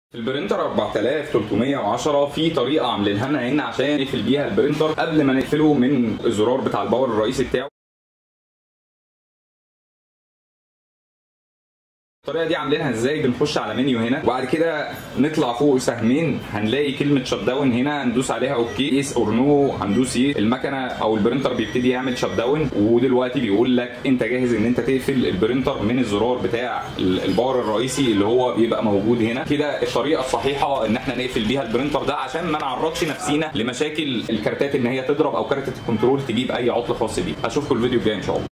البرينتر 4310 في طريقه عاملينها لنا هنا عشان نقفل بيها البرينتر قبل ما نقفله من الزرار بتاع الباور الرئيسي بتاعه الطريقه دي عاملينها ازاي بنخش على منيو هنا وبعد كده نطلع فوق سهمين هنلاقي كلمه شت داون هنا هندوس عليها اوكي يس اور نو هندوس ايه المكنه او البرينتر بيبتدي يعمل شت داون ودلوقتي بيقول لك انت جاهز ان انت تقفل البرينتر من الزرار بتاع الباور الرئيسي اللي هو بيبقى موجود هنا كده الطريقه الصحيحه ان احنا نقفل بيها البرينتر ده عشان ما نعرضش نفسينا لمشاكل الكارتات ان هي تضرب او كارته الكنترول تجيب اي عطل خاص بيه اشوفكم الفيديو الجاي ان شاء الله